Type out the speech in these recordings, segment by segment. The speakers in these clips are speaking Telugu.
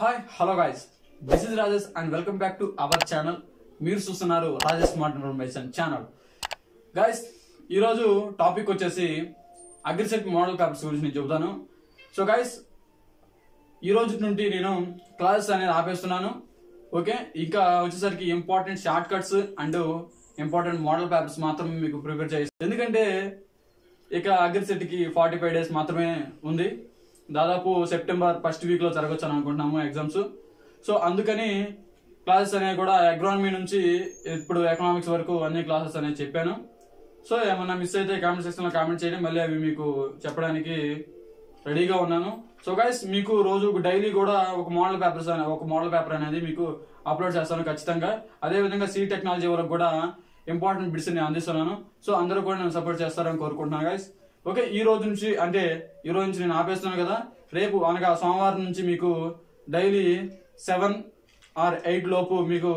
Hi hello guys this is Rajesh and welcome back to our channel మీరు చూస్తున్నారు Rajesh smart information channel guys ఈరోజు టాపిక్ వచ్చేసి అగ్రిసెట్ మోడల్ పేపర్స్ గురించి నేను చెబుతాను సో గైస్ ఈ రోజు నుండి నేను క్లాసెస్ అనేది ఆపేస్తున్నాను ఓకే ఇంకా వచ్చేసరికి important shortcuts and important model papers మాత్రం మీకు ప్రిపేర్ చేస్తాను ఎందుకంటే ఇక అగ్రిసెట్ కి ఫార్టీ ఫైవ్ డేస్ మాత్రమే ఉంది దాదాపు సెప్టెంబర్ ఫస్ట్ వీక్ లో జరగచ్చు అని అనుకుంటున్నాము ఎగ్జామ్స్ సో అందుకని క్లాసెస్ అనేవి కూడా అగ్రానమీ నుంచి ఇప్పుడు ఎకనామిక్స్ వరకు అన్ని క్లాసెస్ అనేవి చెప్పాను సో ఏమన్నా మిస్ అయితే కామెంట్ సెక్షన్ లో కామెంట్ చేయండి మళ్ళీ అవి మీకు చెప్పడానికి రెడీగా ఉన్నాను సో గైస్ మీకు రోజు డైలీ కూడా ఒక మోడల్ పేపర్స్ అనే ఒక మోడల్ పేపర్ అనేది మీకు అప్లోడ్ చేస్తాను ఖచ్చితంగా అదే విధంగా సి టెక్నాలజీ వరకు కూడా ఇంపార్టెంట్ బిట్స్ నేను అందిస్తున్నాను సో అందరూ కూడా నేను సపోర్ట్ చేస్తారని కోరుకుంటున్నాను గైస్ ఓకే ఈ రోజు నుంచి అంటే ఈ రోజు నుంచి నేను ఆపేస్తున్నాను కదా రేపు అనగా సోమవారం నుంచి మీకు డైలీ సెవెన్ ఆర్ ఎయిట్ లోపు మీకు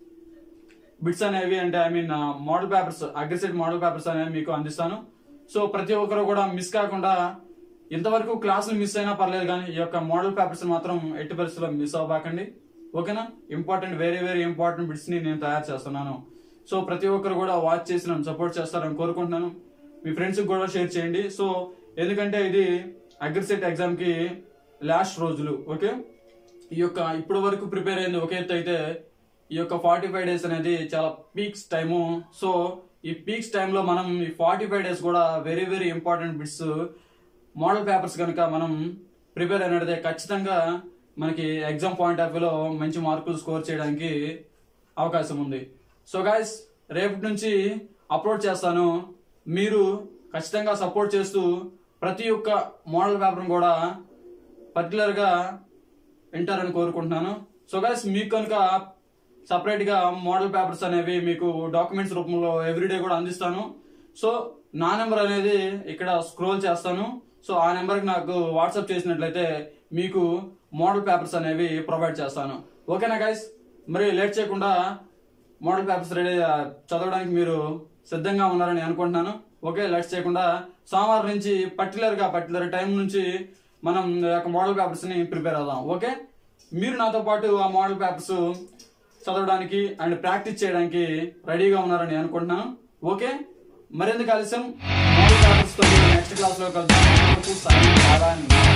బిట్స్ అనేవి అంటే I mean model papers AGRICET model papers అనేవి మీకు అందిస్తాను సో ప్రతి ఒక్కరు కూడా మిస్ కాకుండా ఇంతవరకు క్లాసులు మిస్ అయినా పర్లేదు కానీ ఈ యొక్క మోడల్ పేపర్స్ మాత్రం ఎట్టి పరిస్థితుల్లో మిస్ అవ్వకండి ఓకేనా important very very important bits ని నేను తయారు చేస్తున్నాను సో ప్రతి ఒక్కరు కూడా వాచ్ చేసి నన్ను సపోర్ట్ చేస్తారని కోరుకుంటున్నాను మీ ఫ్రెండ్స్ కూడా షేర్ చేయండి సో ఎందుకంటే ఇది అగ్రిసెట్ ఎగ్జామ్ కి లాస్ట్ రోజులు ఓకే ఈ యొక్క ఇప్పటి వరకు ప్రిపేర్ అయింది ఒక ఎత్తు అయితే ఈ యొక్క ఫార్టీ ఫైవ్ డేస్ అనేది చాలా పీక్స్ టైము సో ఈ పీక్స్ టైంలో మనం ఈ ఫార్టీ ఫైవ్ డేస్ కూడా very very important bits model papers కనుక మనం ప్రిపేర్ అయినట్లయితే ఖచ్చితంగా మనకి ఎగ్జామ్ పాయింట్ ఆఫ్ వ్యూలో మంచి మార్కులు స్కోర్ చేయడానికి అవకాశం ఉంది సో గాయస్ రేపటి నుంచి అప్లోడ్ చేస్తాను మీరు ఖచ్చితంగా సపోర్ట్ చేస్తూ ప్రతి ఒక్క మోడల్ పేపర్ని కూడా పర్టికులర్గా వింటారని కోరుకుంటున్నాను సో గైస్ మీకు కనుక సపరేట్ గా మోడల్ పేపర్స్ అనేవి మీకు డాక్యుమెంట్స్ రూపంలో ఎవ్రీడే కూడా అందిస్తాను సో నా నెంబర్ అనేది ఇక్కడ స్క్రోల్ చేస్తాను సో ఆ నెంబర్కి నాకు వాట్సాప్ చేసినట్లయితే మీకు మోడల్ పేపర్స్ అనేవి ప్రొవైడ్ చేస్తాను ఓకేనా గైస్ మరి లేట్ చేయకుండా మోడల్ పేపర్స్ రెడీ చదవడానికి మీరు సిద్ధంగా ఉన్నారని అనుకుంటున్నాను ఓకే లేట్ చేయకుండా సోమవారం నుంచి పర్టికులర్ గా పర్టికులర్ టైం నుంచి మనం ఈ యొక్క మోడల్ పేపర్స్ ని ప్రిపేర్ అవుదాం ఓకే మీరు నాతో పాటు ఆ మోడల్ పేపర్స్ చదవడానికి అండ్ ప్రాక్టీస్ చేయడానికి రెడీగా ఉన్నారని అనుకుంటున్నాను ఓకే మరింత ఆలస్యం మోడల్ పేపర్స్ తో నెక్స్ట్ క్లాస్ లో కలుద్దాం అంతవరకు సాయి నారాయణ.